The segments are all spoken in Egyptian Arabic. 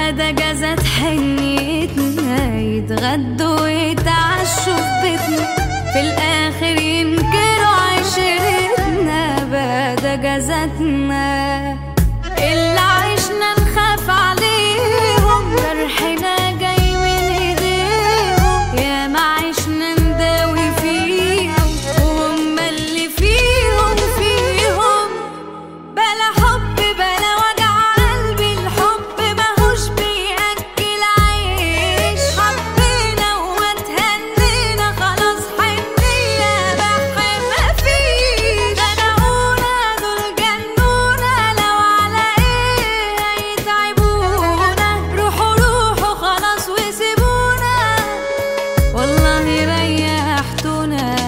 بعد جازت حنيتنا يتغدوا ويتعشوا في بيتنا في الآخر ينكروا عشرتنا بعد جازتنا اللي عشنا نخاف عليهم جرحنا جاي من ايديهم يا ما عشنا نداوي فيهم وهم اللي فيهم فيهم بلا حب بلا وجع قلبي الحب ماهوش بيأكل عيش حبينا واتهنينا خلاص حنية بحر مفيش خنقونا دول جنونا لو على ايه هيتعبونا روحوا روحوا خلاص وسيبونا والله ريحتونا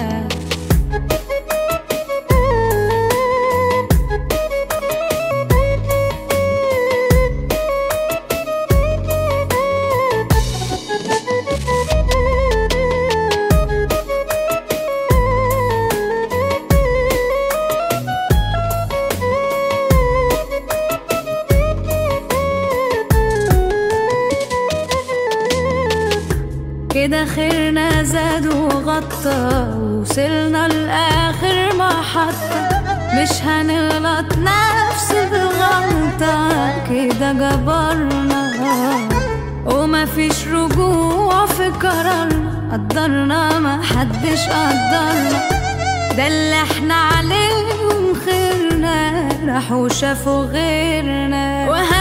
كده خيرنا زاد وغطى وصلنا لآخر محطة مش هنغلط نفس الغلطة كده جبرنا ومفيش رجوع في قرارنا قدرنا ما حدش قدرنا ده اللي احنا عليهم خيرنا راحوا شافوا غيرنا وه